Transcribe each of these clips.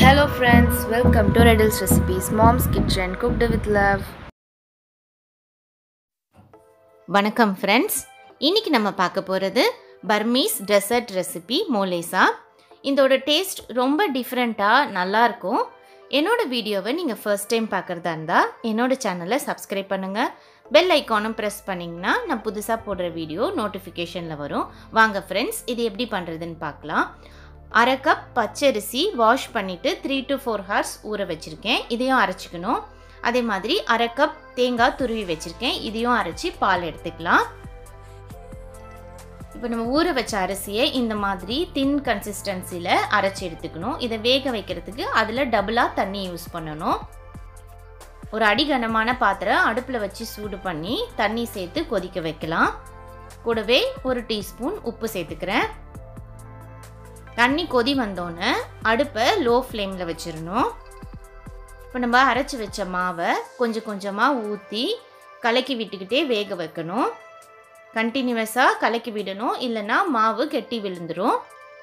Hello friends, welcome to Reddel's Recipes, Mom's Kitchen, cooked with love. வணக்கம் friends இன்னைக்கு நம்ம பார்க்க போகிறது பர்மீஸ் டெசர்ட் ரெசிபி மோலேசா இதோட டேஸ்ட் ரொம்ப டிஃப்ரெண்ட்டாக நல்லாயிருக்கும் என்னோட வீடியோவை நீங்கள் ஃபர்ஸ்ட் டைம் பார்க்குறதா இருந்தால் என்னோட சேனலை சப்ஸ்கிரைப் பண்ணுங்கள் பெல் ஐக்கானும் ப்ரெஸ் பண்ணிங்கன்னா நான் புதுசாக போடுற வீடியோ நோட்டிஃபிகேஷனில் வரும் வாங்க ஃப்ரெண்ட்ஸ் இது எப்படி பண்ணுறதுன்னு பார்க்கலாம் அரை கப் பச்சரிசி வாஷ் பண்ணிவிட்டு த்ரீ டு ஃபோர் ஹவர்ஸ் ஊற வச்சுருக்கேன் இதையும் அரைச்சிக்கணும் அதே மாதிரி அரை கப் தேங்காய் துருவி வச்சுருக்கேன் இதையும் அரைச்சி பால் எடுத்துக்கலாம் இப்போ நம்ம ஊற வச்ச அரிசியை இந்த மாதிரி தின் கன்சிஸ்டன்சியில் அரைச்சி எடுத்துக்கணும் இதை வேக வைக்கிறதுக்கு அதில் டபுளாக தண்ணி யூஸ் பண்ணணும் ஒரு அடிகனமான பாத்திரம் அடுப்பில் வச்சு சூடு பண்ணி தண்ணி சேர்த்து கொதிக்க வைக்கலாம் கூடவே ஒரு டீஸ்பூன் உப்பு சேர்த்துக்கிறேன் தண்ணி கொதி வந்தோன்னே அடுப்பை லோ ஃப்ளேமில் வச்சிடணும் இப்போ நம்ம அரைச்சி வச்ச மாவை கொஞ்சம் கொஞ்சமாக ஊற்றி கலக்கி விட்டுக்கிட்டே வேக வைக்கணும் கண்டினியூஸாக கலக்கி விடணும் இல்லைன்னா மாவு கெட்டி விழுந்துடும்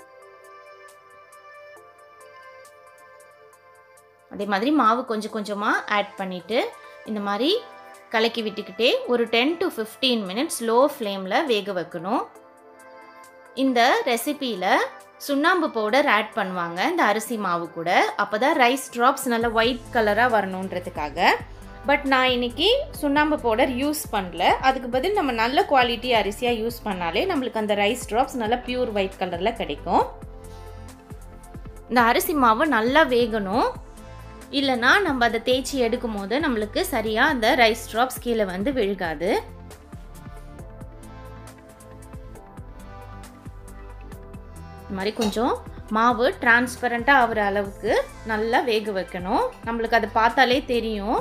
அதே மாதிரி மாவு கொஞ்சம் கொஞ்சமாக ஆட் பண்ணிவிட்டு இந்த மாதிரி கலக்கி விட்டுக்கிட்டே ஒரு ten to fifteen minutes low ஃப்ளேமில் வேக வைக்கணும் இந்த ரெசிப்பியில் சுண்ணாம்பு பவுடர் ஆட் பண்ணுவாங்க இந்த அரிசி மாவு கூட அப்போ தான் ரைஸ் ட்ராப்ஸ் நல்லா ஒயிட் கலராக வரணுன்றதுக்காக பட் நான் இன்னைக்கு சுண்ணாம்பு பவுடர் யூஸ் பண்ணல அதுக்கு பதில் நம்ம நல்ல குவாலிட்டி அரிசியாக யூஸ் பண்ணாலே நம்மளுக்கு அந்த ரைஸ் ட்ராப்ஸ் நல்லா பியூர் ஒயிட் கலரில் கிடைக்கும் இந்த அரிசி மாவு நல்லா வேகணும் இல்லைனா நம்ம அதை தேய்ச்சி எடுக்கும் போது நம்மளுக்கு சரியாக அந்த ரைஸ் ட்ராப்ஸ் கீழே வந்து விழுகாது இந்த மாதிரி கொஞ்சம் மாவு டிரான்ஸ்பரண்ட்டாக ஆகிற அளவுக்கு நல்லா வேக வைக்கணும் நம்மளுக்கு அதை பார்த்தாலே தெரியும்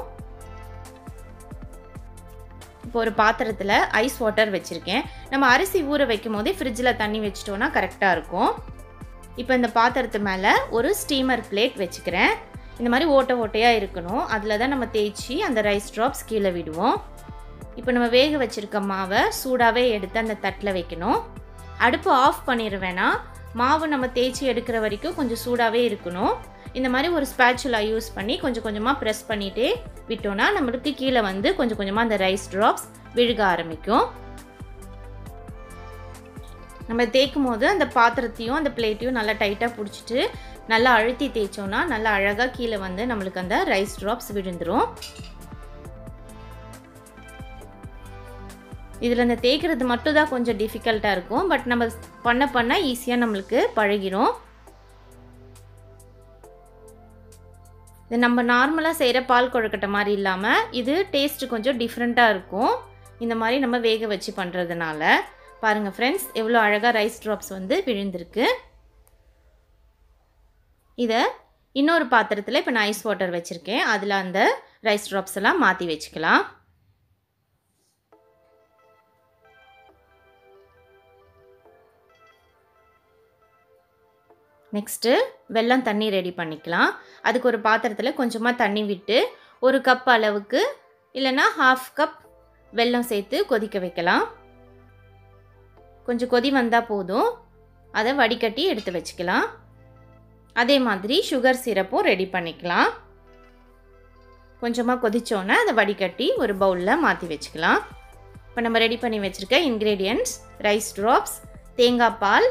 இப்போ ஒரு பாத்திரத்தில் ஐஸ் வாட்டர் வச்சுருக்கேன் நம்ம அரிசி ஊற வைக்கும் போதே ஃப்ரிட்ஜில் தண்ணி வச்சிட்டோன்னா கரெக்டாக இருக்கும் இப்போ இந்த பாத்திரத்து மேலே ஒரு ஸ்டீமர் பிளேட் வச்சுக்கிறேன் இந்த மாதிரி ஓட்டை ஓட்டையாக இருக்கணும் அதில் தான் நம்ம தேய்ச்சி அந்த ரைஸ் ட்ராப்ஸ் கீழே விடுவோம் இப்போ நம்ம வேக வச்சுருக்க மாவை சூடாகவே எடுத்து அந்த தட்டில் வைக்கணும் அடுப்பு ஆஃப் பண்ணிடுவேன்னா மாவு நம்ம தேய்ச்சி எடுக்கிற வரைக்கும் கொஞ்சம் சூடாகவே இருக்கணும் இந்த மாதிரி ஒரு ஸ்பேச்சுலா யூஸ் பண்ணி கொஞ்சம் கொஞ்சமாக ப்ரெஸ் பண்ணிகிட்டே விட்டோன்னா நம்மளுக்கு கீழே வந்து கொஞ்சம் கொஞ்சமாக அந்த ரைஸ் ட்ராப்ஸ் விழுக ஆரம்பிக்கும் நம்ம தேய்க்கும் போது அந்த பாத்திரத்தையும் அந்த பிளேட்டையும் நல்லா டைட்டாக பிடிச்சிட்டு நல்லா அழுத்தி தேய்ச்சோன்னா நல்லா அழகாக கீழே வந்து நம்மளுக்கு அந்த ரைஸ் ட்ராப்ஸ் விழுந்துடும் இதில் இந்த தேய்க்கிறது மட்டும் தான் கொஞ்சம் டிஃபிகல்ட்டாக இருக்கும் பட் நம்ம பண்ண பண்ண ஈஸியாக நம்மளுக்கு பழகிரும் இது நம்ம நார்மலாக செய்கிற பால் கொழுக்கட்டை மாதிரி இல்லாமல் இது டேஸ்ட்டு கொஞ்சம் டிஃப்ரெண்ட்டாக இருக்கும் இந்த மாதிரி நம்ம வேக வச்சு பண்ணுறதுனால பாருங்கள் ஃப்ரெண்ட்ஸ் எவ்வளோ அழகாக ரைஸ் ட்ராப்ஸ் வந்து விழுந்திருக்கு இதை இன்னொரு பாத்திரத்தில் இப்போ நான் ஐஸ் வாட்டர் வச்சுருக்கேன் அதில் அந்த ரைஸ் ட்ராப்ஸ் எல்லாம் மாற்றி வச்சுக்கலாம் நெக்ஸ்ட்டு வெல்லம் தண்ணி ரெடி பண்ணிக்கலாம் அதுக்கு ஒரு பாத்திரத்தில் கொஞ்சமாக தண்ணி விட்டு ஒரு கப் அளவுக்கு இல்லைன்னா ஹாஃப் கப் வெல்லம் சேர்த்து கொதிக்க வைக்கலாம் கொஞ்சம் கொதி வந்தால் போதும் அதை வடிகட்டி எடுத்து வச்சுக்கலாம் அதே மாதிரி சுகர் சிரப்பும் ரெடி பண்ணிக்கலாம் கொஞ்சமாக கொதித்தோன்னே அதை வடிகட்டி ஒரு பவுலில் மாற்றி வச்சுக்கலாம் இப்போ நம்ம ரெடி பண்ணி வச்சுருக்க இன்க்ரீடியன்ட்ஸ் ரைஸ் ட்ராப்ஸ் தேங்காய் பால்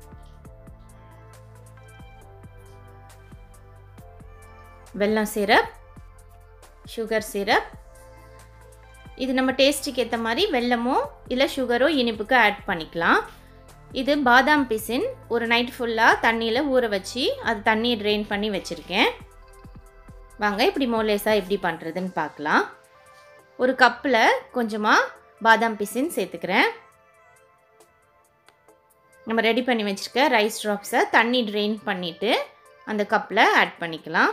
வெல்லம் சிரப் சுகர் சிரப் இது நம்ம டேஸ்ட்டுக்கு ஏற்ற மாதிரி வெல்லமோ இல்லை சுகரோ இனிப்புக்கு ஆட் பண்ணிக்கலாம் இது பாதாம் பிசின் ஒரு நைட் ஃபுல்லாக தண்ணியில் ஊற வச்சு அது தண்ணியை ட்ரெயின் பண்ணி வச்சுருக்கேன் வாங்க இப்படி மோலேஸாக எப்படி பண்ணுறதுன்னு பார்க்கலாம் ஒரு கப்பில் கொஞ்சமாக பாதாம் பிசின் சேர்த்துக்கிறேன் நம்ம ரெடி பண்ணி வச்சுருக்க ரைஸ் ட்ராப்ஸை தண்ணி ட்ரெயின் பண்ணிவிட்டு அந்த கப்பில் ஆட் பண்ணிக்கலாம்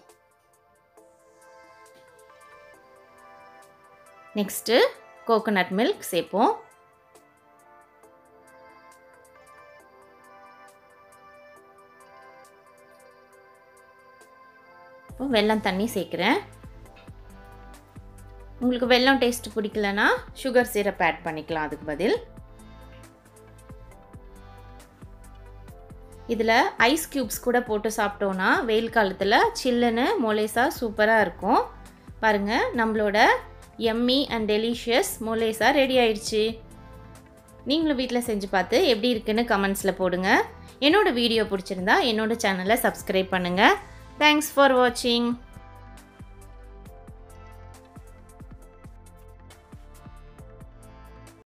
நெக்ஸ்ட்டு கோகோனட் மில்க் சேர்ப்போம் இப்போ வெல்லம் தண்ணி சேர்க்குறேன் உங்களுக்கு வெல்லம் டேஸ்ட் பிடிக்கலனா சுகர் சிரப் ஆட் பண்ணிக்கலாம் அதுக்கு பதில் இதில் ஐஸ் க்யூப்ஸ் கூட போட்டு சாப்பிட்டோன்னா வெயில் காலத்தில் சில்லுன்னு மொலேசா சூப்பராக இருக்கும் பாருங்கள் நம்மளோட எம்மி அண்ட் டெலிஷியஸ் மொலேசா ரெடி ஆயிடுச்சு நீங்களும் வீட்டில் செஞ்சு பார்த்து எப்படி இருக்குன்னு கமெண்ட்ஸில் போடுங்க என்னோடய வீடியோ பிடிச்சிருந்தா என்னோடய சேனலை சப்ஸ்கிரைப் பண்ணுங்கள் தேங்க்ஸ் ஃபார் வாட்சிங்